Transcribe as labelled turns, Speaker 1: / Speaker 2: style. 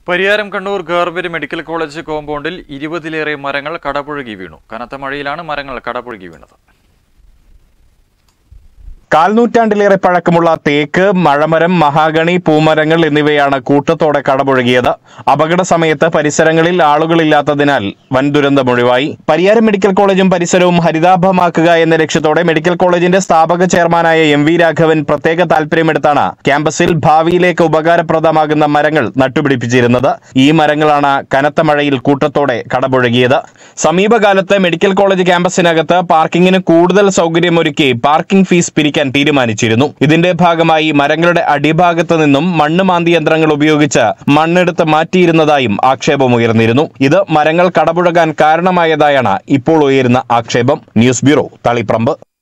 Speaker 1: പരിയാരം കണ്ണൂർ ഗവർബരി medical college കോമ്പൗണ്ടിൽ ഇരുപതിലേറെ മരങ്ങൾ കടപുഴകി വീണു കനത്ത മഴയിലാണ് മരങ്ങൾ കടപുഴകി വീണത്
Speaker 2: കാൽനൂറ്റാണ്ടിലേറെ പഴക്കമുള്ള തേക്ക് മഴമരം മഹാഗണി പൂമരങ്ങൾ എന്നിവയാണ് കൂട്ടത്തോടെ കടപുഴകിയത് അപകട സമയത്ത് പരിസരങ്ങളിൽ ആളുകളില്ലാത്തതിനാൽ വൻ ദുരന്തമൊഴിവായി പരിയാരം മെഡിക്കൽ കോളേജും പരിസരവും ഹരിതാഭമാക്കുക എന്ന ലക്ഷ്യത്തോടെ മെഡിക്കൽ കോളേജിന്റെ സ്ഥാപക ചെയർമാനായ എം വി രാഘവൻ പ്രത്യേക താൽപര്യമെടുത്താണ് ക്യാമ്പസിൽ ഭാവിയിലേക്ക് ഉപകാരപ്രദമാകുന്ന മരങ്ങൾ നട്ടുപിടിപ്പിച്ചിരുന്നത് ഈ മരങ്ങളാണ് കനത്ത മഴയിൽ കൂട്ടത്തോടെ കടപുഴകിയത് സമീപകാലത്ത് മെഡിക്കൽ കോളേജ് ക്യാമ്പസിനകത്ത് പാർക്കിങ്ങിന് കൂടുതൽ സൗകര്യമൊരുക്കി പാർക്കിംഗ് ഫീസ് പിരിക്കാൻ തീരുമാനിച്ചിരുന്നു ഇതിന്റെ ഭാഗമായി മരങ്ങളുടെ അടിഭാഗത്ത് നിന്നും മണ്ണ് മാന്തി യന്ത്രങ്ങൾ ഉപയോഗിച്ച് മണ്ണെടുത്ത് മാറ്റിയിരുന്നതായും ആക്ഷേപമുയർന്നിരുന്നു ഇത് മരങ്ങൾ കടപുഴകാൻ കാരണമായതായാണ് ഇപ്പോൾ ഉയരുന്ന ആക്ഷേപം ന്യൂസ് ബ്യൂറോ തളിപ്രമ്പ്